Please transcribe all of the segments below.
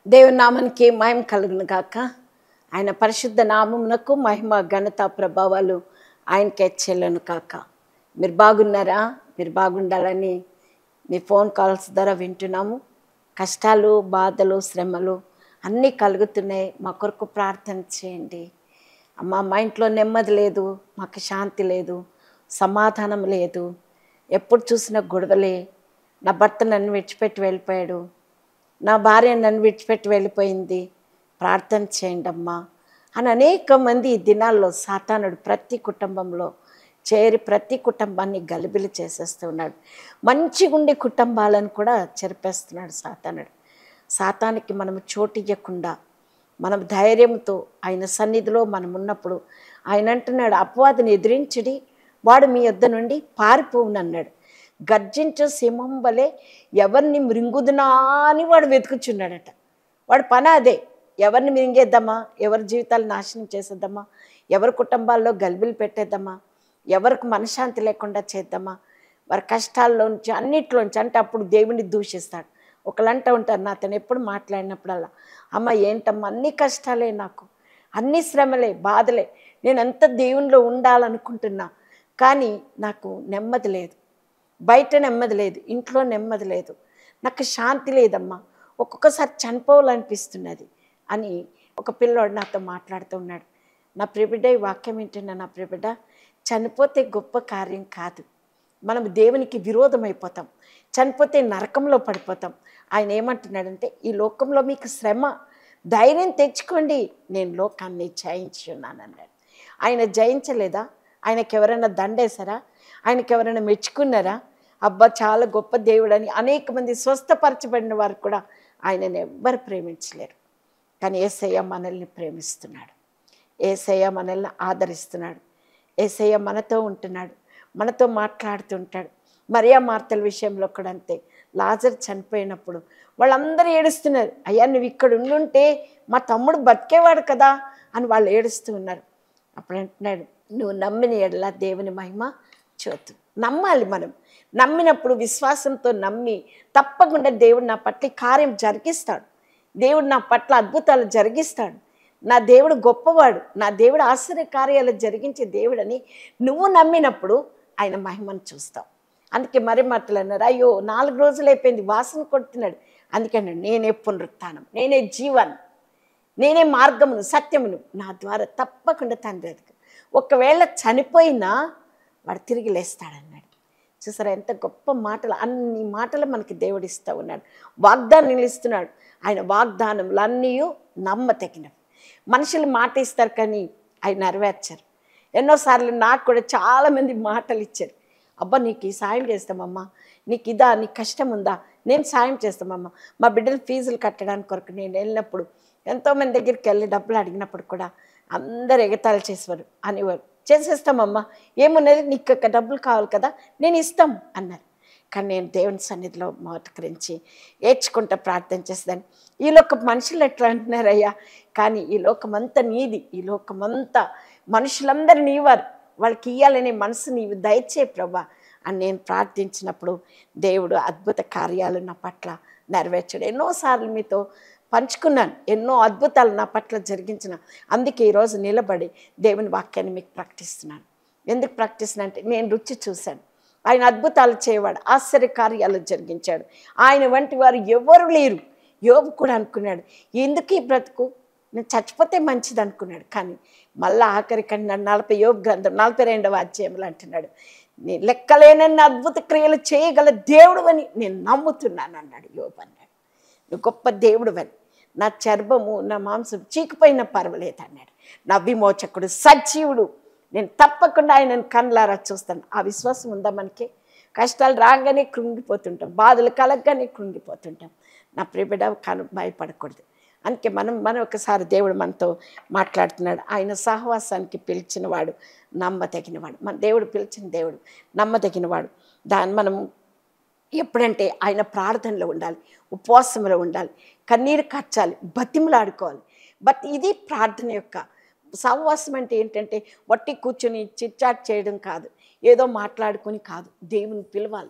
దేవుని నామానికి మహిమ కలుగును గాక ఆయన పరిశుద్ధ నామమునకు మహిమ ఘనత ప్రభావాలు ఆయనకే చెల్లను కాక మీరు బాగున్నారా మీరు బాగుండాలని మీ ఫోన్ కాల్స్ ద్వారా వింటున్నాము కష్టాలు బాధలు శ్రమలు అన్నీ కలుగుతున్నాయి మా కొరకు ప్రార్థన చేయండి అమ్మ మా ఇంట్లో నెమ్మది లేదు మాకు శాంతి లేదు సమాధానం లేదు ఎప్పుడు చూసినా గొడవలే నా భర్త నన్ను విడిచిపెట్టి వెళ్ళిపోయాడు నా భార్య నన్ను విడిచిపెట్టి వెళ్ళిపోయింది ప్రార్థన చేయండి అమ్మా అని అనేక మంది ఈ దినాల్లో సాతానుడు ప్రతి కుటుంబంలో చేరి ప్రతి కుటుంబాన్ని గలిబిలి చేసేస్తున్నాడు మంచిగుండే కుటుంబాలను కూడా చెరిపేస్తున్నాడు సాతానుడు సాతానికి మనం చోటు ఇవ్వకుండా మనం ధైర్యంతో ఆయన సన్నిధిలో మనం ఉన్నప్పుడు ఆయన అంటున్నాడు అపవాదిని ఎదిరించడి వాడు మీ యొద్ద నుండి పారిపోవునన్నాడు గర్జించు సింహం వలె ఎవరిని మృంగుదునా అని వాడు వెతుకుచున్నాడట వాడు పని అదే ఎవరిని మింగేద్దామా ఎవరి జీవితాలు నాశనం చేసేద్దామా ఎవరి కుటుంబాల్లో గల్బిలు పెట్టేద్దామా ఎవరికి మనశ్శాంతి లేకుండా చేద్దామా వారి కష్టాల్లోంచి అన్నిట్లోంచి అంటే అప్పుడు దేవుని దూషిస్తాడు ఒకళ్ళంట ఉంటారు నా అతను ఎప్పుడు మాట్లాడినప్పుడల్లా అమ్మ ఏంటమ్మా అన్ని కష్టాలే నాకు అన్ని శ్రమలే బాధలే నేను అంత దేవునిలో ఉండాలనుకుంటున్నా కానీ నాకు నెమ్మది లేదు బయట నెమ్మది లేదు ఇంట్లో నెమ్మది లేదు నాకు శాంతి లేదమ్మా ఒక్కొక్కసారి చనిపోవాలనిపిస్తున్నది అని ఒక పిల్లోడు నాతో మాట్లాడుతూ ఉన్నాడు నా ప్రిబిడ్డ ఈ వాక్యం ఏంటన్నా నా ప్రిబిడ్డ చనిపోతే గొప్ప కార్యం కాదు మనం దేవునికి విరోధం అయిపోతాం చనిపోతే నరకంలో పడిపోతాం ఆయన ఏమంటున్నాడంటే ఈ లోకంలో మీకు శ్రమ ధైర్యం తెచ్చుకోండి నేను లోకాన్ని జయించున్నాను అన్నాడు ఆయన జయించలేదా ఆయనకి ఎవరైనా దండేశారా ఆయనకి ఎవరైనా మెచ్చుకున్నారా అబ్బా చాలా గొప్ప దేవుడని అనేక మంది స్వస్థపరచబడిన వారు కూడా ఆయనను ఎవ్వరు ప్రేమించలేరు కానీ ఏసయ్య మనల్ని ప్రేమిస్తున్నాడు ఏసయ్య మనల్ని ఆదరిస్తున్నాడు ఏసయ్య మనతో ఉంటున్నాడు మనతో మాట్లాడుతుంటాడు మరియా మార్తల విషయంలో కూడా అంతే లాజర్ చనిపోయినప్పుడు వాళ్ళందరూ ఏడుస్తున్నారు అయ్యా నువ్వు ఇక్కడ ఉండుంటే మా తమ్ముడు బతికేవాడు కదా అని వాళ్ళు ఏడుస్తూ ఉన్నారు అప్పుడు అంటున్నాడు నువ్వు నమ్మిన ఎడల దేవుని మహిమ చూతు నమ్మాలి మనం నమ్మినప్పుడు విశ్వాసంతో నమ్మి తప్పకుండా దేవుడు నా పట్ల ఈ కార్యం జరిగిస్తాడు దేవుడు నా పట్ల అద్భుతాలు జరిగిస్తాడు నా దేవుడు గొప్పవాడు నా దేవుడు ఆశ్చర్య కార్యాలు జరిగించే దేవుడని నువ్వు నమ్మినప్పుడు ఆయన మహిమను చూస్తావు అందుకే మరి మాటలు అన్నారు అయ్యో నాలుగు రోజులు అయిపోయింది వాసన కొడుతున్నాడు అందుకని నేనే పునరుత్థానం నేనే జీవన్ నేనే మార్గమును సత్యమును నా ద్వారా తప్పకుండా తండ్రి ఎదుగు ఒకవేళ చనిపోయినా వాడు తిరిగి లేస్తాడన్నాడు చూసారా ఎంత గొప్ప మాటలు అన్ని మాటలు మనకి దేవుడు ఇస్తూ ఉన్నాడు వాగ్దానం ఇస్తున్నాడు ఆయన వాగ్దానములు అన్నీ నమ్మతగినవి మనుషులు మాట ఇస్తారు కానీ ఆయన నెరవేర్చారు ఎన్నోసార్లు నాకు కూడా చాలామంది మాటలు ఇచ్చారు అబ్బా నీకు ఈ సాయం చేస్తామమ్మా నీకు ఇదా నీకు కష్టం ఉందా నేను సాయం చేస్తామమ్మా మా బిడ్డల ఫీజులు కట్టడానికి కొరకు నేను వెళ్ళినప్పుడు ఎంతోమంది దగ్గరికి వెళ్ళి డబ్బులు అడిగినప్పుడు కూడా అందరు ఎగతాళి చేసేవారు అనేవారు చేసేస్తామమ్మా ఏమున్నది నీకు ఒక డబ్బులు కావాలి కదా నేను ఇస్తాం అన్నారు కానీ నేను దేవుని సన్నిధిలో మోటకరించి ఏడ్చుకుంటా ప్రార్థన చేసేదాన్ని ఈ లోక మనుషులు ఎట్లా అంటున్నారయ్యా కానీ ఈ లోకమంతా నీది ఈ లోకమంతా మనుషులందరూ నీవారు వాళ్ళకి ఇయ్యాలనే మనసు నీవు దయచే ప్రభా అని నేను ప్రార్థించినప్పుడు దేవుడు అద్భుత కార్యాలు నా పట్ల నెరవేర్చాడు ఎన్నోసార్లు మీతో పంచుకున్నాను ఎన్నో అద్భుతాలు నా పట్ల జరిగించిన అందుకే ఈరోజు నిలబడి దేవుని వాక్యాన్ని మీకు ప్రకటిస్తున్నాను ఎందుకు ప్రకటిస్తున్నా అంటే నేను రుచి చూశాను ఆయన అద్భుతాలు చేయవాడు ఆశ్చర్య కార్యాలు జరిగించాడు ఆయన వంటి వారు ఎవరు లేరు యోగు కూడా అనుకున్నాడు ఎందుకు ఈ బ్రతుకు నేను చచ్చిపోతే మంచిది అనుకున్నాడు కానీ మళ్ళీ ఆఖరికి నన్ను నలభై యోగ గ్రంథం నలభై రెండవ అధ్యాయంలో అంటున్నాడు నేను లెక్కలేనన్ని అద్భుత క్రియలు చేయగల దేవుడు అని నేను నమ్ముతున్నాను అన్నాడు యోబు అన్నాడు నువ్వు గొప్ప దేవుడు అని నా చర్మము నా మాంసం చీకిపోయినా పర్వాలేదు అన్నాడు నా విమోచకుడు సజీవుడు నేను తప్పకుండా ఆయనను కళ్ళారా చూస్తాను ఆ విశ్వాసం ఉందా మనకి కష్టాలు రాగానే కృంగిపోతుంటాం బాధలు కలగగానే కృంగిపోతుంటాం నా ప్రియబిడ కను భయపడకూడదు అందుకే మనం మనం ఒకసారి దేవుడు మనతో మాట్లాడుతున్నాడు ఆయన సహవాసానికి పిలిచినవాడు నమ్మదగినవాడు మన దేవుడు పిలిచిన దేవుడు నమ్మదగినవాడు దాన్ని మనం ఎప్పుడంటే ఆయన ప్రార్థనలో ఉండాలి ఉపవాసంలో ఉండాలి కన్నీరు కచ్చాలి బతిమలాడుకోవాలి బట్ ఇది ప్రార్థన యొక్క సహవాసం అంటే ఏంటంటే వట్టి కూర్చొని చిట్చాట్ చేయడం కాదు ఏదో మాట్లాడుకొని కాదు దేవుని పిలవాలి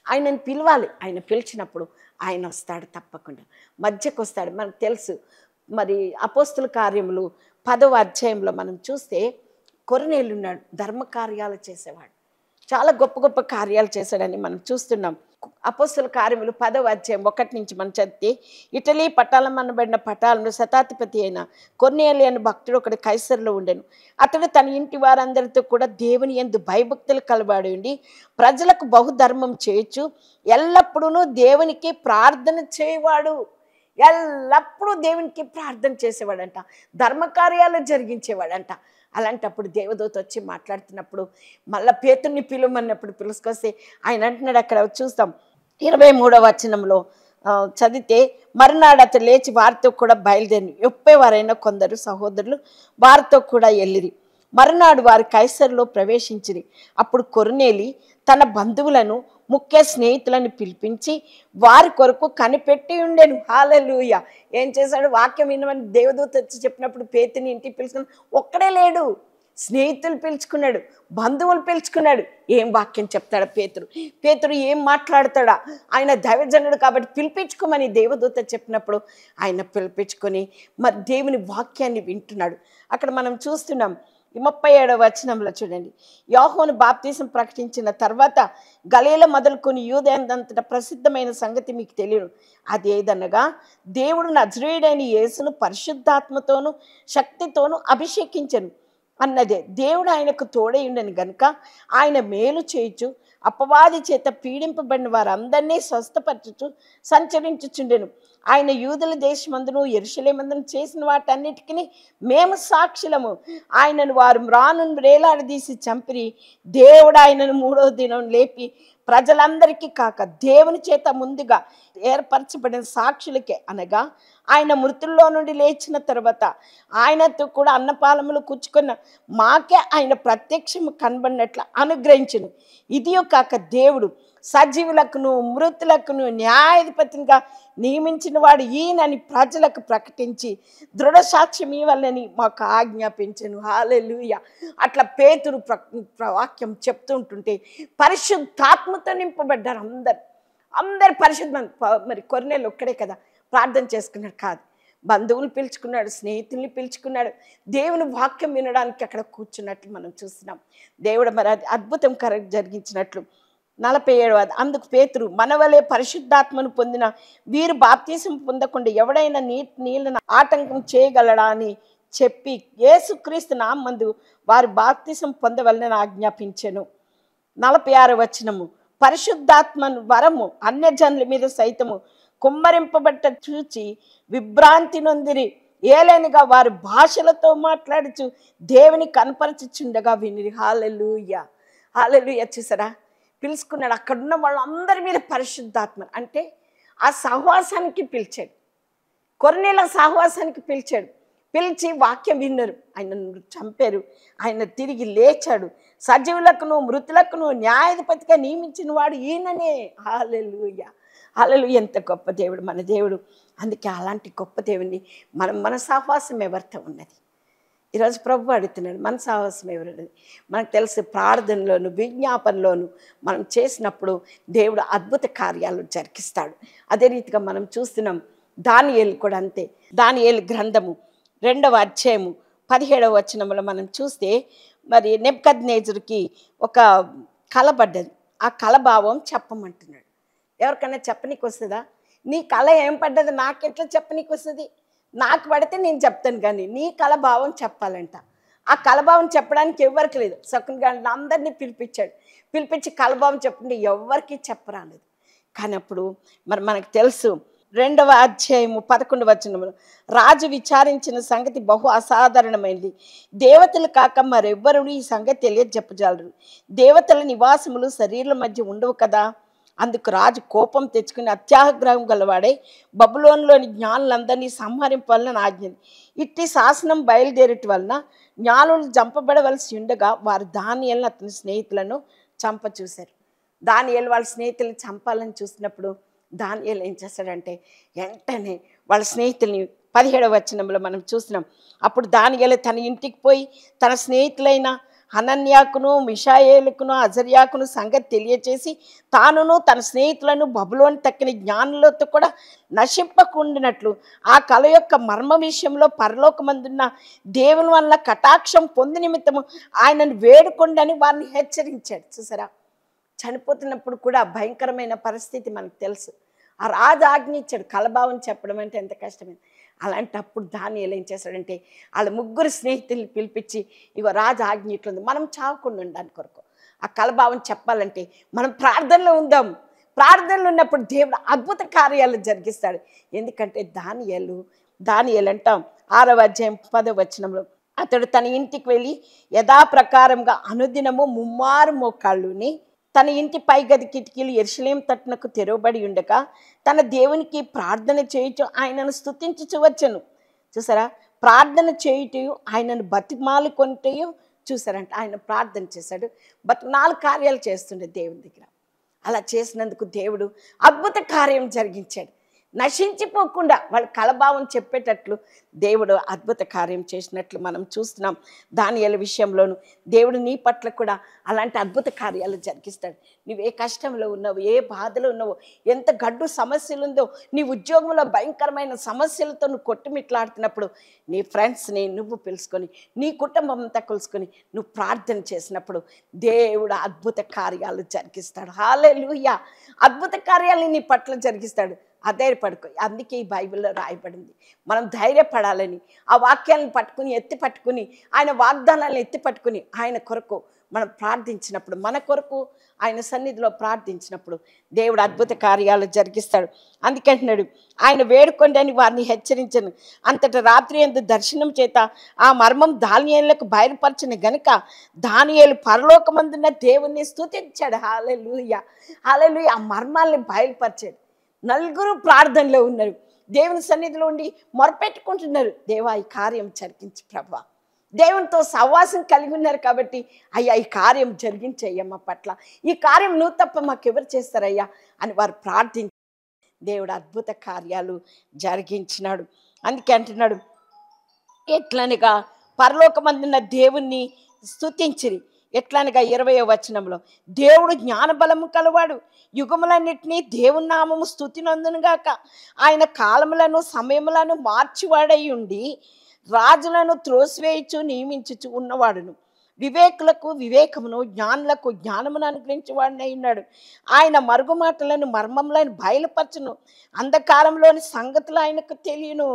ఆయనను పిలవాలి ఆయన పిలిచినప్పుడు ఆయన వస్తాడు తప్పకుండా మధ్యకు వస్తాడు మనకు తెలుసు మరి అపోస్తుల కార్యములు పదవ అధ్యాయంలో మనం చూస్తే కొరనేలు ఉన్నాడు ధర్మ కార్యాలు చేసేవాడు చాలా గొప్ప గొప్ప కార్యాలు చేశాడని మనం చూస్తున్నాం అపోస్తుల కార్యములు పదవ అధ్యాయం ఒకటి నుంచి మనం చదివితే ఇటలీ పటాలం అనబడిన పటాలంలో శతాధిపతి అయిన కొన్నేలి అని భక్తుడు ఒకటి కైసర్లో ఉండెను అతడు తన ఇంటి వారందరితో కూడా దేవుని ఎందు భయభక్తులు కలబాడి ఉండి ప్రజలకు బహుధర్మం చేయొచ్చు ఎల్లప్పుడూ దేవునికి ప్రార్థన చేయవాడు ఎల్లప్పుడూ దేవునికి ప్రార్థన చేసేవాడంట ధర్మకార్యాలు జరిగించేవాడంట అలాంటప్పుడు దేవదూత వచ్చి మాట్లాడుతున్నప్పుడు మళ్ళా పేతుర్ని పిలువమన్నప్పుడు పిలుచుకొస్తే ఆయన అంటున్నాడు అక్కడ చూస్తాం ఇరవై మూడవ వచనంలో ఆ, చదివితే మరునాడు అతను లేచి వారితో కూడా బయలుదేరి ఒప్పేవారైన కొందరు సహోదరులు వారితో కూడా వెళ్ళిరి మరునాడు వారి కైసరులో ప్రవేశించిరి అప్పుడు కొరునేలి తన బంధువులను ముఖ్య స్నేహితులను పిలిపించి వారి కొరకు కనిపెట్టి ఉండెను హాలెలూయ ఏం చేశాడు వాక్యం వినమని దేవదూత వచ్చి చెప్పినప్పుడు పేతుని ఇంటికి పిలుచుకుని ఒక్కడే లేడు స్నేహితులు పిలుచుకున్నాడు బంధువులు పిలుచుకున్నాడు ఏం వాక్యం చెప్తాడా పేతురు పేతురు ఏం మాట్లాడతాడా ఆయన దైవజనుడు కాబట్టి పిలిపించుకోమని దేవదూత చెప్పినప్పుడు ఆయన పిలిపించుకొని మరి దేవుని వాక్యాన్ని వింటున్నాడు అక్కడ మనం చూస్తున్నాం ఈ ముప్పై ఏడవ వచనంలో చూడండి యోహోను బాప్తీసం ప్రకటించిన తర్వాత గలీల మొదలుకొని యూదయంతంతట ప్రసిద్ధమైన సంగతి మీకు తెలియను అది ఏదనగా దేవుడు నజరేయుడైన యేసును పరిశుద్ధాత్మతోను శక్తితోను అభిషేకించను అన్నదే దేవుడు ఆయనకు తోడై ఉండని గనుక ఆయన మేలు చేయుచు అపవాది చేత పీడింపబడిన వారందరినీ స్వస్థపరచుచు సంచరించుచుండెను ఆయన యూదుల దేశమందును ఎరుషలేమందును చేసిన వాటన్నిటికీ మేము సాక్షులము ఆయనను వారు మ్రాను వేలాడదీసి చంపిరి దేవుడు ఆయనను మూడవ దినం లేపి ప్రజలందరికీ కాక దేవుని చేత ముందుగా ఏర్పరచబడిన సాక్షులకే అనగా ఆయన మృతుల్లో నుండి లేచిన తర్వాత ఆయనతో కూడా అన్నపాలములు కూర్చుకున్న మాకే ఆయన ప్రత్యక్షము కనబడినట్లు అనుగ్రహించును ఇదియో కాక దేవుడు సజీవులకును మృతులకును న్యాయాధిపతిగా నియమించిన వాడు ఈయనని ప్రజలకు ప్రకటించి దృఢ సాక్ష్యం ఇవ్వాలని మాకు ఆజ్ఞాపించను హాలెలుయ అట్లా పేతురు ప్ర ప్ర- వాక్యం చెప్తుంటుంటే పరిశుద్ధాత్మతో నింపబడ్డారు అందరు అందరు పరిశుద్ధ ప- మరి కొరనేలు ఒక్కడే కదా ప్రార్థన చేసుకున్నాడు కాదు బంధువులు పిలుచుకున్నాడు స్నేహితుల్ని పిలుచుకున్నాడు దేవుని వాక్యం వినడానికి అక్కడ కూర్చున్నట్లు మనం చూస్తున్నాం దేవుడు మరి అది అద్భుతం కర జరిగించినట్లు నలభై ఏడవ అందుకు పేతురు మనవలే పరిశుద్ధాత్మను పొందిన వీరు బాప్తీసం పొందకుండా ఎవడైనా నీ నీళ్ళను ఆటంకం చేయగలడా అని చెప్పి యేసుక్రీస్తు నామందు వారు బాప్తీసం పొందవలనని ఆజ్ఞాపించెను నలభై ఆరు వచనము పరిశుద్ధాత్మను వరము అన్యజనుల మీద సైతము కుమ్మరింపబట్ట చూచి విభ్రాంతి నొందిరి ఏలైనగా వారి భాషలతో మాట్లాడుచు దేవుని కనపరచుచుండగా వినిరి హాలెలూయ హాలెలూయ చూసారా పిలుచుకున్నాడు అక్కడున్న వాళ్ళందరి మీద పరిశుద్ధాత్మ అంటే ఆ సహవాసానికి పిలిచాడు కొన్నేళ్ళ సహవాసానికి పిలిచాడు పిలిచి వాక్యం విన్నారు ఆయనను చంపారు ఆయన తిరిగి లేచాడు సజీవులకును మృతులకును న్యాయాధిపతిగా నియమించిన వాడు ఈయననే హాలెలుయ హాలెలు ఎంత గొప్ప దేవుడు మన దేవుడు అందుకే అలాంటి గొప్ప దేవుని మనం మన సహవాసం ఎవరితో ఉన్నది ఈరోజు ప్రభు అడుగుతున్నాడు మన సాహసం ఎవరది మనకు తెలుసు ప్రార్థనలోను విజ్ఞాపనలోను మనం చేసినప్పుడు దేవుడు అద్భుత కార్యాలు జరిగిస్తాడు అదే రీతిగా మనం చూస్తున్నాం దానియేలు కూడా అంతే దానియేలు గ్రంథము రెండవ అధ్యాయము పదిహేడవ వచనంలో మనం చూస్తే మరి నెబ్కద్ నేజుడికి ఒక కళ పడ్డది ఆ కళ భావం చెప్పమంటున్నాడు ఎవరికైనా చెప్పనీకి వస్తుందా నీ కళ ఏం పడ్డది నాకెట్లా చెప్పనీకి వస్తుంది నాకు పడితే నేను చెప్తాను కానీ నీ కళభావం చెప్పాలంట ఆ కలభావం చెప్పడానికి ఎవరికి లేదు సకున్ గారిని అందరినీ పిలిపించాడు పిలిపించి కలభావం చెప్పుకుంటే ఎవరికి చెప్పరాలేదు కానీ అప్పుడు మరి మనకు తెలుసు రెండవ అధ్యాయము పదకొండు వచనములు రాజు విచారించిన సంగతి బహు అసాధారణమైనది దేవతలు కాక మరెవ్వరు ఈ సంగతి తెలియదు చెప్పజాలరు దేవతల నివాసములు శరీరం మధ్య ఉండవు కదా అందుకు రాజు కోపం తెచ్చుకుని అత్యాగ్రహం గలవాడై బబులోన్లోని జ్ఞానులందరినీ సంహరింపాలని ఆజ్ఞ ఇట్టి శాసనం బయలుదేరటి వలన జ్ఞానులు చంపబడవలసి ఉండగా వారు దానియలను అతని స్నేహితులను చంప చూశారు దానియలు వాళ్ళ స్నేహితులను చంపాలని చూసినప్పుడు దానియలు ఏం చేస్తాడంటే వెంటనే వాళ్ళ స్నేహితుల్ని పదిహేడవ వచనంలో మనం చూస్తున్నాం అప్పుడు దానియలు తన ఇంటికి పోయి తన స్నేహితులైన హనన్యాకును మిషాయేలుకును అజర్యాకును సంగతి తెలియచేసి తానును తన స్నేహితులను బబులోని తక్కిన జ్ఞానులతో కూడా నశింపకుండినట్లు ఆ కళ యొక్క మర్మ విషయంలో పరలోకమందున్న దేవుని వల్ల కటాక్షం పొంది నిమిత్తము ఆయనను వేడుకొండని వారిని హెచ్చరించాడు చూసారా చనిపోతున్నప్పుడు కూడా భయంకరమైన పరిస్థితి మనకు తెలుసు ఆ రాజు ఆజ్ఞ ఇచ్చాడు కలభావం చెప్పడం అంటే ఎంత కష్టమైంది అలాంటప్పుడు దాన్ని ఏం చేశాడంటే వాళ్ళ ముగ్గురు స్నేహితుల్ని పిలిపించి ఇగో రాజు ఆజ్ఞ ఇట్లుంది మనం చావకుండా ఉండడానికి కొరకు ఆ కలభావం చెప్పాలంటే మనం ప్రార్థనలో ఉందాం ప్రార్థనలో ఉన్నప్పుడు దేవుడు అద్భుత కార్యాలు జరిగిస్తాడు ఎందుకంటే దానియలు దానియలు అంటాం ఆరవ అధ్యాయం పదవ వచనంలో అతడు తన ఇంటికి వెళ్ళి యథాప్రకారంగా అనుదినము ముమ్మారు మోకాళ్ళుని తన ఇంటి పైగది కిటికీలు ఎరుసలేం తట్టునకు తెరవబడి ఉండగా తన దేవునికి ప్రార్థన చేయుచు ఆయనను స్తుతించుచు వచ్చను చూసారా ప్రార్థన చేయుటయు ఆయనను బతిమాలు కొంటయు చూసారంట ఆయన ప్రార్థన చేశాడు బట్ నాలుగు కార్యాలు చేస్తుండే దేవుని దగ్గర అలా చేసినందుకు దేవుడు అద్భుత కార్యం జరిగించాడు నశించిపోకుండా వాళ్ళ కలభావం చెప్పేటట్లు దేవుడు అద్భుత కార్యం చేసినట్లు మనం చూస్తున్నాం దానియల విషయంలోను దేవుడు నీ పట్ల కూడా అలాంటి అద్భుత కార్యాలు జరిగిస్తాడు నువ్వు ఏ కష్టంలో ఉన్నావు ఏ బాధలో ఉన్నావో ఎంత గడ్డు సమస్యలు ఉందో నీ ఉద్యోగంలో భయంకరమైన సమస్యలతో నువ్వు కొట్టుమిట్లాడుతున్నప్పుడు నీ ఫ్రెండ్స్ని నువ్వు పిలుచుకొని నీ కుటుంబం అంతా కలుసుకొని నువ్వు ప్రార్థన చేసినప్పుడు దేవుడు అద్భుత కార్యాలు జరిగిస్తాడు హాలే అద్భుత కార్యాలు నీ పట్ల జరిగిస్తాడు అధైర్యపడుకో అందుకే ఈ బైబిల్లో రాయబడింది మనం ధైర్యపడాలని ఆ వాక్యాలను పట్టుకుని ఎత్తి పట్టుకుని ఆయన వాగ్దానాలను ఎత్తి పట్టుకుని ఆయన కొరకు మనం ప్రార్థించినప్పుడు మన కొరకు ఆయన సన్నిధిలో ప్రార్థించినప్పుడు దేవుడు అద్భుత కార్యాలు జరిగిస్తాడు అందుకంటున్నాడు ఆయన వేడుకోండి అని వారిని హెచ్చరించను అంతట రాత్రి ఎందు దర్శనం చేత ఆ మర్మం దానియేలకు బయలుపరచిన గనుక దానియేలు పరలోకమందున్న దేవుణ్ణి స్తుతించాడు హాలెలూయ హాలెలూయ ఆ మర్మాల్ని బయలుపరిచాడు నలుగురు ప్రార్థనలో ఉన్నారు దేవుని సన్నిధిలో ఉండి మొరపెట్టుకుంటున్నారు దేవా ఈ కార్యం జరిగించి ప్రభా దేవునితో సహవాసం కలిగి ఉన్నారు కాబట్టి అయ్యా ఈ కార్యం జరిగించయ్యా మా పట్ల ఈ కార్యం నువ్వు తప్ప మాకెవరు చేస్తారయ్యా అని వారు ప్రార్థించి దేవుడు అద్భుత కార్యాలు జరిగించినాడు అందుకే అంటున్నాడు ఎట్లనగా పరలోకమందున్న దేవుణ్ణి స్తుతించిరి ఎట్లనగా ఇరవయో వచనంలో దేవుడు జ్ఞానబలము కలవాడు యుగములన్నిటినీ దేవుని నామము స్థుతినందునుగాక ఆయన కాలములను సమయములను మార్చివాడై ఉండి రాజులను త్రోసివేయచ్చు నియమించుచు ఉన్నవాడును వివేకులకు వివేకమును జ్ఞానులకు జ్ఞానమును అనుగ్రహించేవాడినై ఉన్నాడు ఆయన మరుగు మాటలను మర్మములను బయలుపరచును అంధకారంలోని సంగతులు ఆయనకు తెలియను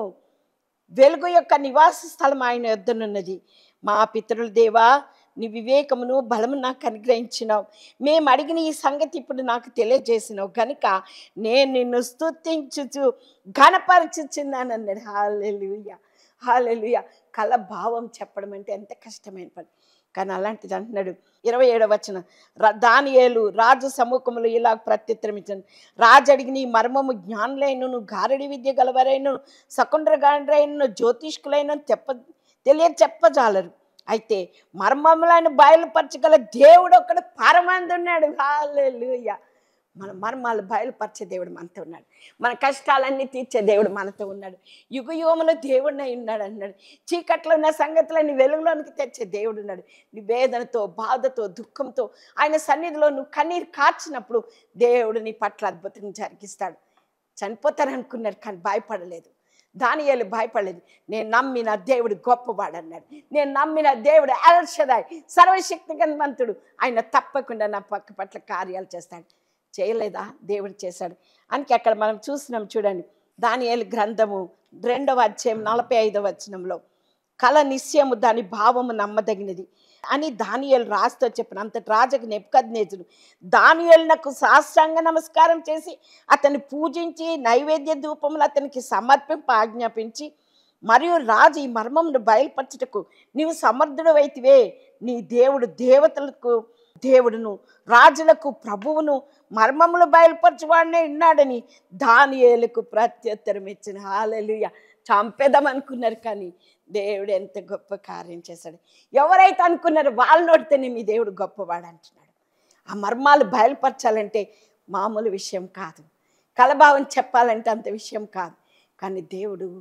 వెలుగు యొక్క నివాస స్థలం ఆయన యొద్దనున్నది మా పితరుల దేవా నీ వివేకమును బలము నాకు అనుగ్రహించినావు మేము అడిగిన ఈ సంగతి ఇప్పుడు నాకు తెలియజేసినావు కనుక నేను నిన్ను స్తుతించుచు ఘనపరచుచున్నాను అన్నాడు హాలెలుయ హాలెలుయ కళ భావం చెప్పడం అంటే ఎంత కష్టమైన పని కానీ అలాంటిది అంటున్నాడు ఇరవై ఏడవ వచ్చిన దానియేలు రాజు సముఖములు ఇలా ప్రత్యుత్తరమిచ్చాను రాజు అడిగిన ఈ మర్మము జ్ఞానులైనను గారడి విద్య గలవరైనను సకుండ్రగాండ్రైనను జ్యోతిష్కులైన తెప్ప తెలియ చెప్పజాలరు అయితే మర్మములను బయలుపరచగల దేవుడు ఒకడు పరమంది ఉన్నాడు హాలెలుయ మన మర్మాలు బయలుపరిచే దేవుడు మనతో ఉన్నాడు మన కష్టాలన్నీ తీర్చే దేవుడు మనతో ఉన్నాడు యుగ యుగములో దేవుడినై ఉన్నాడు అన్నాడు చీకట్లో ఉన్న సంగతులన్నీ వెలుగులోనికి తెచ్చే దేవుడు ఉన్నాడు నీ వేదనతో బాధతో దుఃఖంతో ఆయన సన్నిధిలో నువ్వు కన్నీరు కార్చినప్పుడు దేవుడు నీ పట్ల అద్భుతం జరిగిస్తాడు చనిపోతారనుకున్నారు కానీ భయపడలేదు దానియాలు భయపడలేదు నేను నమ్మిన దేవుడు గొప్పవాడు అన్నాడు నేను నమ్మిన దేవుడు అలర్షదాయ్ సర్వశక్తిగంతమంతుడు ఆయన తప్పకుండా నా పక్క పట్ల కార్యాలు చేస్తాడు చేయలేదా దేవుడు చేశాడు అందుకే అక్కడ మనం చూసినాం చూడండి దానియేలు గ్రంథము రెండవ అధ్యాయం నలభై ఐదవ వచనంలో కళ నిశ్చయము దాని భావము నమ్మదగినది అని దానియేలు రాస్తూ చెప్పిన అంతటి రాజుకు నెప్పుకద్నేజుడు దానియేలునకు సాష్టాంగ నమస్కారం చేసి అతన్ని పూజించి నైవేద్య ధూపములు అతనికి సమర్పింప ఆజ్ఞాపించి మరియు రాజు ఈ మర్మమును బయలుపరచుటకు నీవు సమర్థుడు అయితివే నీ దేవుడు దేవతలకు దేవుడును రాజులకు ప్రభువును మర్మములు బయలుపరచువాడినే ఉన్నాడని దానియేలుకు ప్రత్యుత్తరం ఇచ్చిన హాలెలుయ చంపేదాం అనుకున్నారు కానీ దేవుడు ఎంత గొప్ప కార్యం చేశాడు ఎవరైతే అనుకున్నారో వాళ్ళ నోటితేనే మీ దేవుడు గొప్పవాడు అంటున్నాడు ఆ మర్మాలు బయలుపరచాలంటే మామూలు విషయం కాదు కలభావం చెప్పాలంటే అంత విషయం కాదు కానీ దేవుడు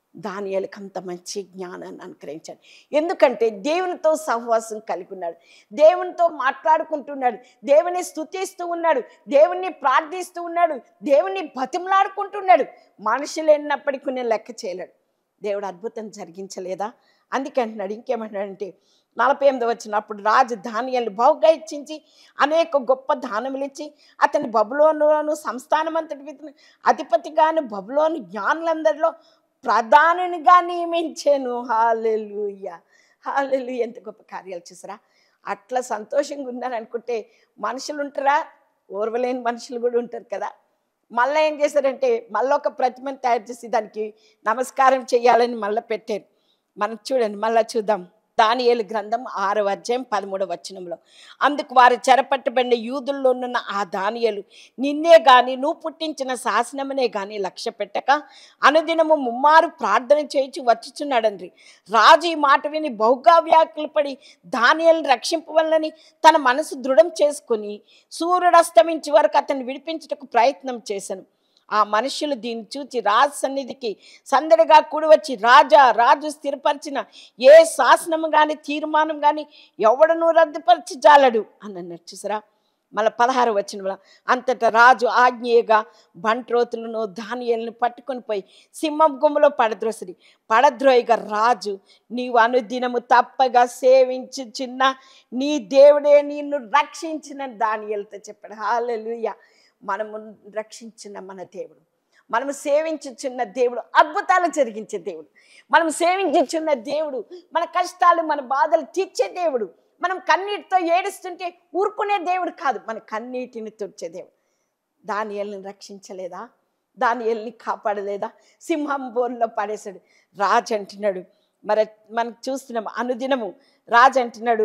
దానియాలకు అంత మంచి జ్ఞానాన్ని అనుగ్రహించాడు ఎందుకంటే దేవునితో సహవాసం కలిగి ఉన్నాడు దేవునితో మాట్లాడుకుంటున్నాడు దేవుని స్తుతిస్తూ ఉన్నాడు దేవుణ్ణి ప్రార్థిస్తూ ఉన్నాడు దేవుణ్ణి బతిమలాడుకుంటున్నాడు మనుషులు ఎన్నప్పటికీ కొన్ని లెక్క చేయలేడు దేవుడు అద్భుతం జరిగించలేదా అందుకే అంటున్నాడు ఇంకేమంటున్నాడంటే నలభై ఎనిమిది వచ్చినప్పుడు రాజు ధాన్యాలు బహుగా ఇచ్చించి అనేక గొప్ప దానములు ఇచ్చి అతని బబులోనులోను సంస్థానమంతటి అధిపతిగాను బబులోను జ్ఞానులందరిలో ప్రధానునిగా నియమించాను హాలెలుయ హాలెలు ఎంత గొప్ప కార్యాలు చూసారా అట్లా సంతోషంగా ఉన్నారు అనుకుంటే మనుషులు ఉంటారా ఓర్వలేని మనుషులు కూడా ఉంటారు కదా మళ్ళీ ఏం చేశారంటే మళ్ళీ ఒక ప్రతిమను తయారు చేసి దానికి నమస్కారం చేయాలని మళ్ళీ పెట్టారు మనం చూడండి మళ్ళీ చూద్దాం దానియేలు గ్రంథం ఆరవ అధ్యాయం పదమూడవ వచనంలో అందుకు వారు చెరపట్టబడిన యూదుల్లో ఉన్న ఆ దానియలు నిన్నే గాని నువ్వు పుట్టించిన శాసనమనే గాని లక్ష్య పెట్టక అనుదినము ముమ్మారు ప్రార్థన చేయించి వచ్చుచున్నాడండ్రి రాజు ఈ మాట విని బహుగా వ్యాకులు పడి దానియలను రక్షింపవల్లని తన మనసు దృఢం చేసుకుని సూర్యుడు అస్తమించే వరకు అతన్ని విడిపించుటకు ప్రయత్నం చేశాను ఆ మనుషులు దీన్ని చూచి రాజు సన్నిధికి సందడిగా కూడి వచ్చి రాజా రాజు స్థిరపరిచిన ఏ శాసనము కానీ తీర్మానం కానీ ఎవడను రద్దుపరిచి జాలడు అని అన్నారు చూసారా మళ్ళీ పదహారు వచ్చిన అంతటా రాజు ఆజ్ఞేయగా బంట్రోతులను ధాన్యాలను పట్టుకొని పోయి సింహం గుమ్మలో పడద్రోసిరి పడద్రోయిగా రాజు నీవు అనుదినము తప్పగా సేవించు చిన్న నీ దేవుడే నిన్ను రక్షించిన దానియలతో చెప్పాడు హాలెలుయ మనము రక్షించిన మన దేవుడు మనము సేవించుచున్న దేవుడు అద్భుతాలు జరిగించే దేవుడు మనం సేవించుచున్న దేవుడు మన కష్టాలు మన బాధలు తీర్చే దేవుడు మనం కన్నీటితో ఏడుస్తుంటే ఊరుకునే దేవుడు కాదు మన కన్నీటిని తుడిచే దేవుడు దానియల్ని రక్షించలేదా దానియల్ని కాపాడలేదా సింహం బోన్లో పడేశాడు రాజు అంటున్నాడు మరి మనం చూస్తున్నాం అనుదినము రాజు అంటున్నాడు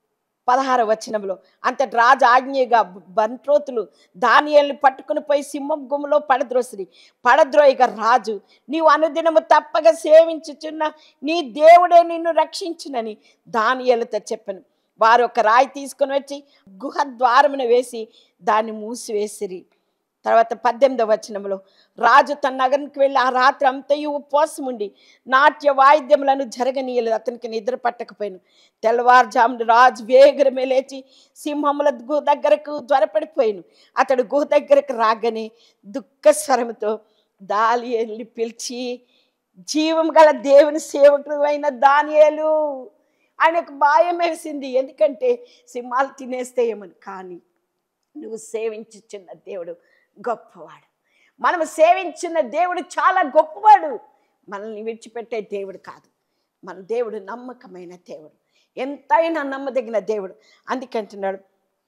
పదహార వచనంలో అంతటి రాజు ఆజ్ఞగా బంట్రోతులు దానియల్ని పట్టుకుని పోయి సింహం గుమ్మలో పడద్రోసిరి పడద్రోయిగా రాజు నీవు అనుదినము తప్పగా సేవించుచున్న నీ దేవుడే నిన్ను రక్షించునని దానియలతో చెప్పాను వారు ఒక రాయి తీసుకొని వచ్చి గుహ ద్వారమున వేసి దాన్ని మూసివేసిరి తర్వాత పద్దెనిమిదవ వచనంలో రాజు తన నగరానికి వెళ్ళి ఆ రాత్రి అంతయు ఉపవాసం ఉండి నాట్య వాయిద్యములను జరగనీయలేదు అతనికి నిద్ర పట్టకపోయాను తెల్లవారుజామున రాజు వేగరమే లేచి సింహముల గుహ దగ్గరకు త్వరపడిపోయాను అతడు గుహ దగ్గరకు రాగానే దుఃఖ స్వరముతో దాలి వెళ్ళి పిలిచి జీవం గల దేవుని సేవకుడు అయిన దానియేలు ఆయనకు భయం వేసింది ఎందుకంటే సింహాలు తినేస్తేయమని కానీ నువ్వు సేవించుచున్న దేవుడు గొప్పవాడు మనము సేవించిన దేవుడు చాలా గొప్పవాడు మనల్ని విడిచిపెట్టే దేవుడు కాదు మన దేవుడు నమ్మకమైన దేవుడు ఎంతైనా నమ్మదగిన దేవుడు అందుకంటున్నాడు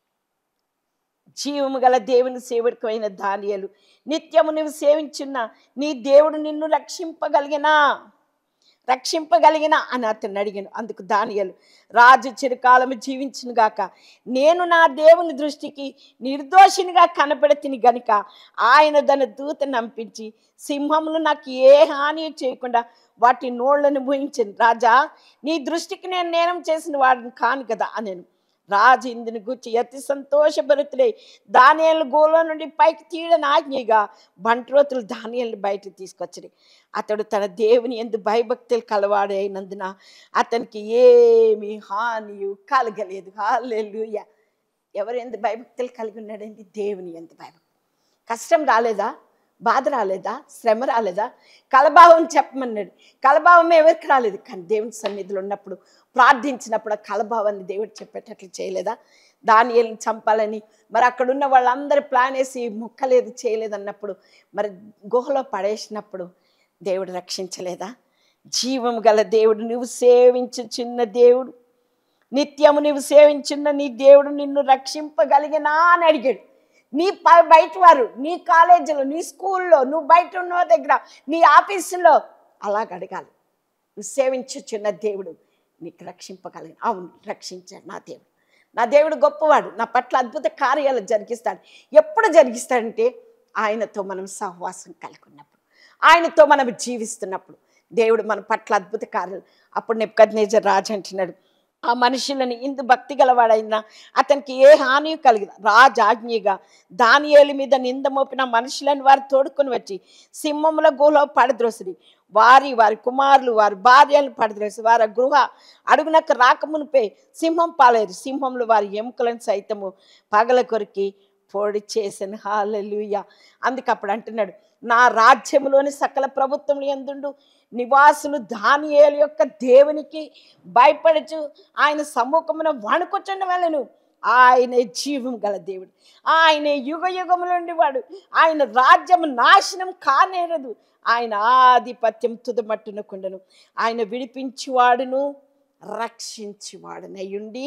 జీవము గల దేవుని సేవకుడైన దానియలు నిత్యము నువ్వు సేవించున్న నీ దేవుడు నిన్ను రక్షింపగలిగినా రక్షింపగలిగిన అని అతన్ని అడిగాను అందుకు దానియలు రాజు చిరకాలము జీవించును గాక నేను నా దేవుని దృష్టికి నిర్దోషినిగా కనపడతిని గనుక ఆయన తన దూత నంపించి సింహములు నాకు ఏ హాని చేయకుండా వాటి నోళ్లను ముయించను రాజా నీ దృష్టికి నేను నేరం చేసిన వాడిని కాను కదా అనేను రాజు ఇందుని గుర్చి అతి సంతోషభరితులై ధాన్యాలు గోలో నుండి పైకి తీయడని ఆజ్ఞగా బంట్రోతులు ధాన్యాలను బయటకు తీసుకొచ్చి అతడు తన దేవుని ఎందు భయభక్తులు కలవాడు అయినందున అతనికి ఏమి హానియు కలగలేదు హాలెలుయ ఎవరు ఎందు భయభక్తులు కలిగి ఉన్నాడండి దేవుని ఎందు భయభక్తి కష్టం రాలేదా బాధ రాలేదా శ్రమ రాలేదా కలభావం చెప్పమన్నాడు కలభావం ఎవరికి రాలేదు కానీ దేవుని సన్నిధిలో ఉన్నప్పుడు ప్రార్థించినప్పుడు ఆ కలభావాన్ని దేవుడు చెప్పేటట్లు చేయలేదా దానియల్ని చంపాలని మరి అక్కడున్న వాళ్ళందరూ ప్లాన్ వేసి ముక్కలేదు చేయలేదు అన్నప్పుడు మరి గుహలో పడేసినప్పుడు దేవుడు రక్షించలేదా జీవం గల దేవుడు నువ్వు సేవించు చిన్న దేవుడు నిత్యము నువ్వు సేవించున్న నీ దేవుడు నిన్ను రక్షింపగలిగినా అని అడిగాడు నీ ప- బయట వారు నీ కాలేజీలో నీ స్కూల్లో నువ్వు బయట ఉన్న వారి దగ్గర నీ ఆఫీసులో అలాగ అడగాలి నువ్వు సేవించుచున్న దేవుడు నీకు రక్షింపగలిగిన అవును రక్షించాడు నా దేవుడు నా దేవుడు గొప్పవాడు నా పట్ల అద్భుత కార్యాలు జరిగిస్తాడు ఎప్పుడు జరిగిస్తాడంటే ఆయనతో మనం సహవాసం కలిగి ఉన్నప్పుడు ఆయనతో మనం జీవిస్తున్నప్పుడు దేవుడు మన పట్ల అద్భుత కార్యాలు అప్పుడు నెప్పుకద్నేజర్ రాజు అంటున్నాడు ఆ మనుషులని ఇందు భక్తి గలవాడైనా అతనికి ఏ హాని కలిగదు రాజాజ్ఞిగా దానియేలు మీద నింద మోపిన మనుషులను వారు తోడుకొని వచ్చి సింహముల గుహలో పడద్రోసిరి వారి వారి కుమారులు వారి భార్యలను పడద్రోసి వారి గృహ అడుగునకు రాకమునిపే సింహం పాలేరు సింహములు వారి ఎముకలను సైతము పగల కొరికి పొడి చేసిన హాలెలుయ అందుకు అప్పుడు అంటున్నాడు నా రాజ్యములోని సకల ప్రభుత్వం ఎందుండు నివాసులు దానియేలు యొక్క దేవునికి భయపడుచు ఆయన సమ్ముఖమున వణుకొచ్చుండ వెళ్ళను ఆయనే జీవం గల దేవుడు ఆయనే యుగ యుగములు ఉండేవాడు ఆయన రాజ్యం నాశనం కానేరదు ఆయన ఆధిపత్యం తుదమట్టునకుండను ఆయన విడిపించువాడును రక్షించువాడునయుండి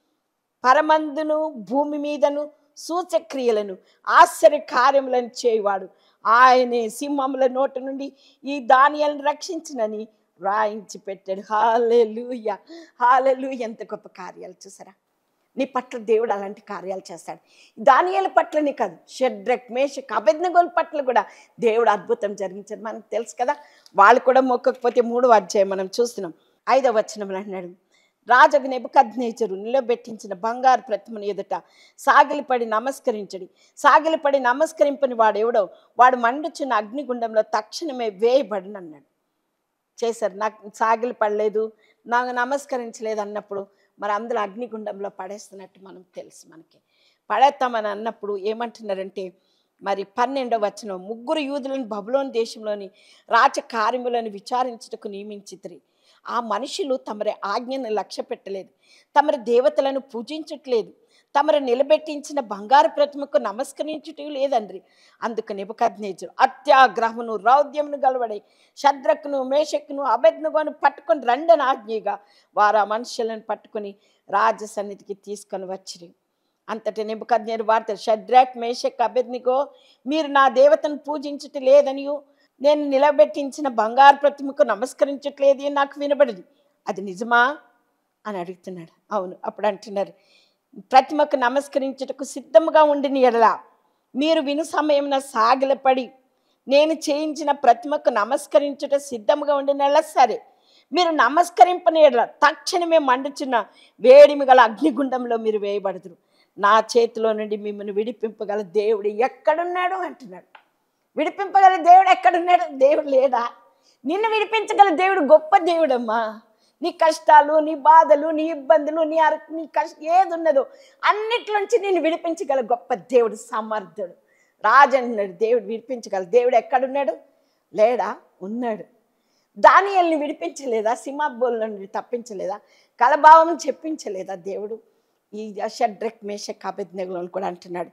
పరమందును భూమి మీదను సూచక్రియలను ఆశ్చర్య కార్యములను చేయువాడు ఆయనే సింహముల నోటి నుండి ఈ ధాన్యాలను రక్షించినని రాయించి పెట్టాడు హాలెలూయ హాలెలు ఎంత గొప్ప కార్యాలు చూసారా నీ పట్ల దేవుడు అలాంటి కార్యాలు చేస్తాడు దానియాల పట్లనే కాదు షడ్రక్ మేషక్ అభిజ్ఞగోల పట్ల కూడా దేవుడు అద్భుతం జరిగించాడు మనకు తెలుసు కదా వాళ్ళు కూడా మొక్కకపోతే మూడో అధ్యాయం మనం చూస్తున్నాం ఐదవ వచనంలో అన్నాడు రాజగు నెబుకద్నేచరు నిలబెట్టించిన బంగారు ప్రతిమను ఎదుట సాగిలిపడి నమస్కరించడి సాగిలిపడి నమస్కరింపని వాడు ఎవడో వాడు మండుచున్న అగ్నిగుండంలో తక్షణమే వేయబడిన అన్నాడు చేశారు నాకు సాగిలి పడలేదు నాకు నమస్కరించలేదు అన్నప్పుడు మరి అందులో అగ్నిగుండంలో పడేస్తున్నట్టు మనం తెలుసు మనకి పడేస్తామని అన్నప్పుడు ఏమంటున్నారంటే మరి పన్నెండవ వచనం ముగ్గురు యూదులను బబులోని దేశంలోని రాజకార్యములను విచారించుటకు నియమించితిరి ఆ మనుషులు తమరి ఆజ్ఞను లక్ష్య పెట్టలేదు తమరి దేవతలను పూజించట్లేదు తమరు నిలబెట్టించిన బంగారు ప్రతిమకు నమస్కరించుట లేదండ్రి అందుకు నిబకద్నేజు అత్యాగ్రహమును రౌద్యమును గలవడై శద్రకును మేషకును అభెజ్ఞగోను పట్టుకొని రండని ఆజ్ఞగా వారు ఆ మనుషులను పట్టుకొని రాజ సన్నిధికి తీసుకొని వచ్చిరి అంతటి నిబకద్నేరు వార్త షడ్రాక్ మేషక్ అభెజ్ఞగో మీరు నా దేవతను పూజించుట లేదనియు నేను నిలబెట్టించిన బంగారు ప్రతిమకు నమస్కరించట్లేదు అని నాకు వినబడింది అది నిజమా అని అడుగుతున్నాడు అవును అప్పుడు అంటున్నారు ప్రతిమకు నమస్కరించుటకు సిద్ధముగా ఉండిన ఎడల మీరు విను సమయమున సాగిలపడి నేను చేయించిన ప్రతిమకు నమస్కరించుట సిద్ధముగా ఉండిన ఎడల సరే మీరు నమస్కరింపని ఎడల తక్షణమే మండుచున్న వేడిమి గల అగ్నిగుండంలో మీరు వేయబడదురు నా చేతిలో నుండి మిమ్మల్ని విడిపింపగల దేవుడు ఎక్కడున్నాడు అంటున్నాడు విడిపింపగల దేవుడు ఎక్కడున్నాడు దేవుడు లేడా నిన్ను విడిపించగల దేవుడు గొప్ప దేవుడమ్మా నీ కష్టాలు నీ బాధలు నీ ఇబ్బందులు నీ అర నీ కష్ట ఏది ఉన్నదో అన్నిట్లోంచి నేను విడిపించగల గొప్ప దేవుడు సమర్థుడు రాజన్నాడు దేవుడు విడిపించగల దేవుడు ఎక్కడున్నాడు లేడా ఉన్నాడు దానియల్ని విడిపించలేదా సింహాబోల్ నుండి తప్పించలేదా కలభావం చెప్పించలేదా దేవుడు ఈ షడ్రక్ మేష కాపెజ్ఞలను కూడా అంటున్నాడు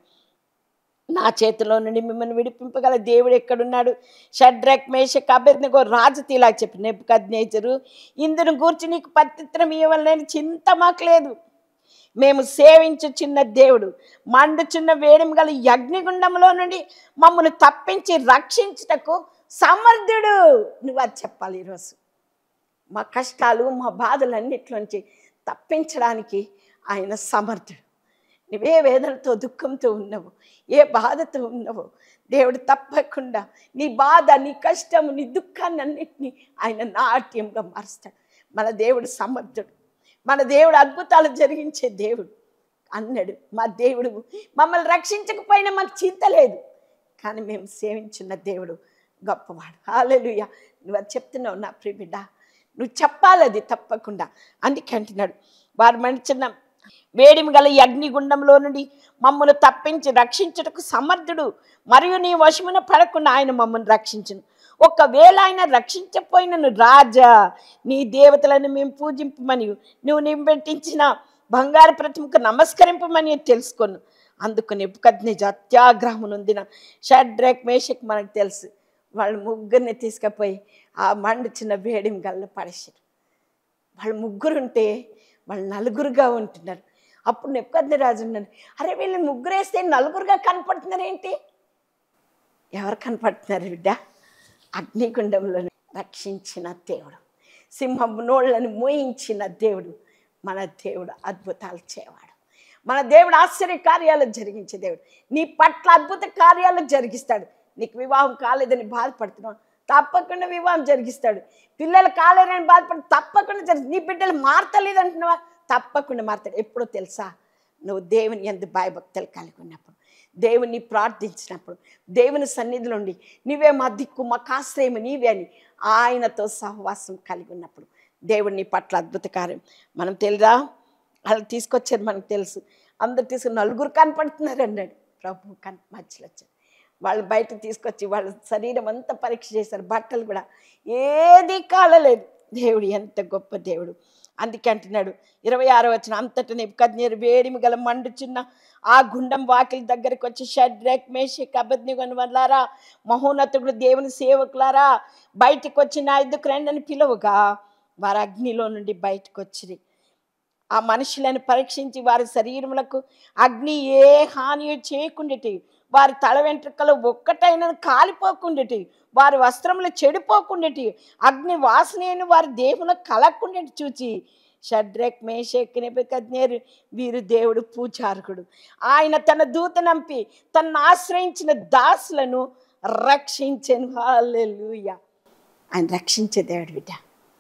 నా చేతిలో నుండి మిమ్మల్ని విడిపింపగల దేవుడు ఎక్కడున్నాడు షడ్రక్ మేషక్ అభ్యర్థిగో రాజు తీలా చెప్పి నెప్పుకద్నేచరు ఇందును గూర్చి నీకు పత్తిత్రం ఇవ్వాలని చింత మాకు లేదు మేము సేవించు చిన్న దేవుడు మండుచున్న వేడిమి గల యజ్ఞగుండంలో నుండి మమ్మల్ని తప్పించి రక్షించుటకు సమర్థుడు నువ్వు అది చెప్పాలి ఈరోజు మా కష్టాలు మా బాధలన్నిట్లోంచి తప్పించడానికి ఆయన సమర్థుడు నువ్వే వేదనతో దుఃఖంతో ఉన్నావు ఏ బాధతో ఉన్నావో దేవుడు తప్పకుండా నీ బాధ నీ కష్టము నీ దుఃఖాన్ని అన్నిటినీ ఆయన నాట్యంగా మారుస్తాడు మన దేవుడు సమర్థుడు మన దేవుడు అద్భుతాలు జరిగించే దేవుడు అన్నాడు మా దేవుడు మమ్మల్ని రక్షించకపోయినా మాకు చింత లేదు కానీ మేము సేవించిన దేవుడు గొప్పవాడు హాలెలుయ నువ్వు అది చెప్తున్నావు నా ప్రియ బిడ్డ నువ్వు చెప్పాలి అది తప్పకుండా అందుకే అంటున్నాడు వారు మంచిన వేడిమి గల ఈ అగ్నిగుండంలో నుండి మమ్మల్ని తప్పించి రక్షించుటకు సమర్థుడు మరియు నీ వశమున పడకుండా ఆయన మమ్మల్ని రక్షించును ఒకవేళ ఆయన రక్షించపోయినను రాజా నీ దేవతలను మేము పూజింపమని నువ్వు నింపెట్టించిన బంగారు ప్రతిమకు నమస్కరింపమని తెలుసుకొను అందుకు నిపుకజ్ఞ అత్యాగ్రహం నొందిన షడ్రక్ మేషక్ మనకు తెలుసు వాళ్ళు ముగ్గురిని తీసుకుపోయి ఆ మండుచున్న వేడిమి గల్ల పడేసారు వాళ్ళు ముగ్గురు ఉంటే వాళ్ళు నలుగురుగా ఉంటున్నారు అప్పుడు నెప్పద్ది రాజు ఉన్నాడు అరే వీళ్ళు ముగ్గురు వేస్తే నలుగురుగా కనపడుతున్నారు ఏంటి ఎవరు కనపడుతున్నారు బిడ్డ అగ్నిగుండంలో రక్షించిన దేవుడు సింహం నోళ్ళని మోయించిన దేవుడు మన దేవుడు అద్భుతాలు చేయవాడు మన దేవుడు ఆశ్చర్య కార్యాలు జరిగించే దేవుడు నీ పట్ల అద్భుత కార్యాలు జరిగిస్తాడు నీకు వివాహం కాలేదని బాధపడుతున్నావు తప్పకుండా వివాహం జరిగిస్తాడు పిల్లలు కాలేరని బాధపడి తప్పకుండా జరిగి నీ బిడ్డలు మారతలేదు అంటున్నావా తప్పకుండా మారుతాడు ఎప్పుడో తెలుసా నువ్వు దేవుని ఎందు భయభక్తులు కలిగి ఉన్నప్పుడు దేవుని ప్రార్థించినప్పుడు దేవుని సన్నిధిలో ఉండి నీవే మా దిక్కు మాకు ఆశ్రయం నీవే అని ఆయనతో సహవాసం కలిగి ఉన్నప్పుడు దేవుడు నీ పట్ల అద్భుత కార్యం మనం తెలుదా వాళ్ళు తీసుకొచ్చారు మనకు తెలుసు అందరు తీసుకుని నలుగురు కనపడుతున్నారు అన్నాడు ప్రభు కన్ మధ్యలో వచ్చారు వాళ్ళు బయట తీసుకొచ్చి వాళ్ళ శరీరం అంతా పరీక్ష చేశారు బట్టలు కూడా ఏది కాలలేదు దేవుడు ఎంత గొప్ప దేవుడు అందుకే అంటున్నాడు ఇరవై ఆరో వచ్చిన అంతట నిపుకజ్ఞరు వేడిమి గల మండుచున్న ఆ గుండం వాకిలి దగ్గరికి వచ్చి షడ్రేక్ మేషి కబద్నిగొని వల్లారా మహోన్నతుడు దేవుని సేవకులారా బయటికి వచ్చి నా ఇద్దరు రండి అని పిలువగా వారు అగ్నిలో నుండి బయటకు వచ్చిరి ఆ మనుషులను పరీక్షించి వారి శరీరములకు అగ్ని ఏ హాని చేయకుండాటి వారి తల వెంట్రుకలు ఒక్కటైన కాలిపోకుండాటి వారి వస్త్రములు చెడిపోకుండాటి అగ్ని వాసనను వారి దేవులకు కలగకుండాటి చూచి షడ్రెక్ మేషక్ నెబుకద్నేరు వీరు దేవుడు పూజారకుడు ఆయన తన దూత నంపి తనను ఆశ్రయించిన దాసులను రక్షించను హల్లెలూయా ఆయన రక్షించే దేవుడు బిడ్డ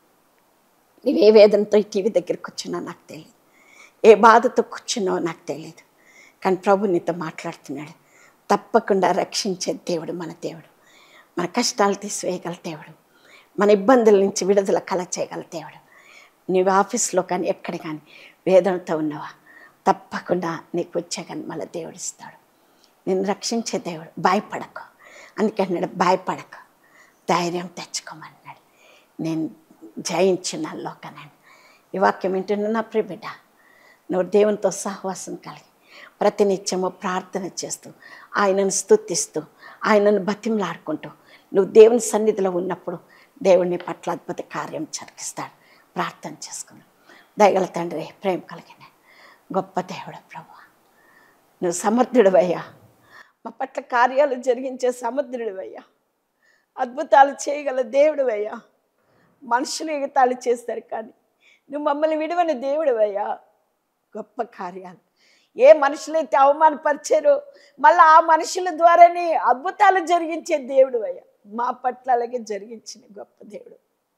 నీవే వేదనతో ఈ టీవీ దగ్గర కూర్చున్నావు నాకు తెలియదు ఏ బాధతో కూర్చున్నావో నాకు తెలియదు కానీ ప్రభు నీతో మాట్లాడుతున్నాడు తప్పకుండా రక్షించే దేవుడు మన దేవుడు మన కష్టాలు తీసివేయగల దేవుడు మన ఇబ్బందుల నుంచి విడుదల కల చేయగల దేవుడు నీవు ఆఫీస్లో కానీ ఎక్కడ కానీ వేదనతో ఉన్నవా తప్పకుండా నీకు వచ్చే కానీ మళ్ళీ దేవుడు ఇస్తాడు నేను రక్షించే దేవుడు భయపడకు అందుకే అన్నాడు భయపడకు ధైర్యం తెచ్చుకోమన్నాడు నేను జయించిన లోకనండి ఈ వాక్యం వింటున్న నా ప్రియ బిడ్డ నువ్వు దేవునితో సహవాసం కలిగి ప్రతినిత్యము ప్రార్థన చేస్తూ ఆయనను స్తుతిస్తూ ఆయనను బతిమలాడుకుంటూ నువ్వు దేవుని సన్నిధిలో ఉన్నప్పుడు దేవుని పట్ల అద్భుత కార్యం జరిగిస్తాడు ప్రార్థన చేసుకుని దయగల తండ్రి ప్రేమ కలిగిన గొప్ప దేవుడు ప్రభు నువ్వు సమర్థుడివయ్యా మా పట్ల కార్యాలు జరిగించే సమర్థుడివయ్యా అద్భుతాలు చేయగల దేవుడివయ్యా మనుషులు ఎగతాళి చేస్తారు కానీ నువ్వు మమ్మల్ని విడవని దేవుడివయ్యా గొప్ప కార్యాలు ఏ మనుషులైతే అవమానపరిచారో మళ్ళీ ఆ మనుషుల ద్వారానే అద్భుతాలు జరిగించే దేవుడు అయ్యా మా పట్ల అలాగే జరిగించిన గొప్ప దేవుడు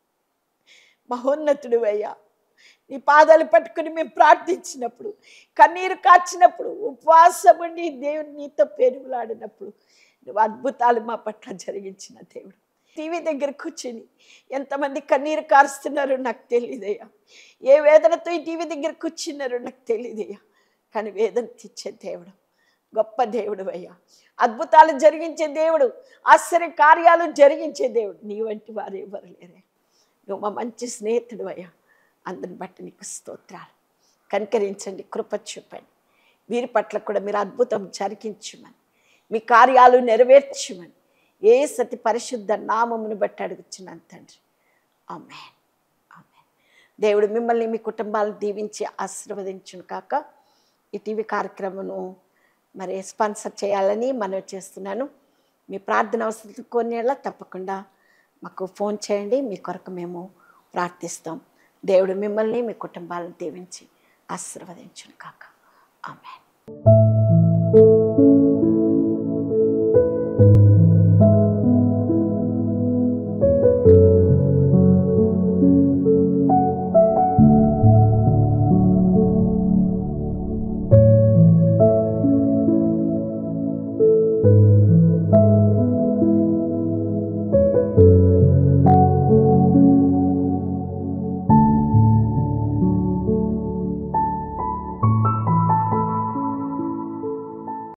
మహోన్నతుడు అయ్యా నీ పాదాలు పట్టుకుని మేము ప్రార్థించినప్పుడు కన్నీరు కార్చినప్పుడు ఉపవాసం ఉండి దేవుని నీతో పెరుగులాడినప్పుడు నువ్వు అద్భుతాలు మా పట్ల జరిగించిన దేవుడు టీవీ దగ్గర కూర్చుని ఎంతమంది కన్నీరు కారుస్తున్నారో నాకు తెలియదయ్యా ఏ వేదనతో ఈ టీవీ దగ్గర కూర్చున్నారో నాకు తెలియదయ్యా కానీ వేదన తెచ్చే దేవుడు గొప్ప దేవుడు అయ్యా అద్భుతాలు జరిగించే దేవుడు ఆశ్చర్య కార్యాలు జరిగించే దేవుడు నీ వంటి వారు ఎవరు లేరే నువ్వు మా మంచి స్నేహితుడు అయ్యా అందరిని బట్టి నీకు స్తోత్రాలు కనికరించండి కృప చూపండి వీరి పట్ల కూడా మీరు అద్భుతం జరిగించమని మీ కార్యాలు నెరవేర్చమని ఏ సతి పరిశుద్ధ నామమును బట్టి అడుగుచున్నాను తండ్రి ఆమె ఆమె దేవుడు మిమ్మల్ని మీ కుటుంబాలను దీవించి ఆశీర్వదించును కాక ఈ టీవీ కార్యక్రమను మరి స్పాన్సర్ చేయాలని మనవి చేస్తున్నాను మీ ప్రార్థన అవసరం కొన్నేళ్ళ తప్పకుండా మాకు ఫోన్ చేయండి మీ కొరకు మేము ప్రార్థిస్తాం దేవుడు మిమ్మల్ని మీ కుటుంబాలను దీవించి ఆశీర్వదించును కాక ఆమె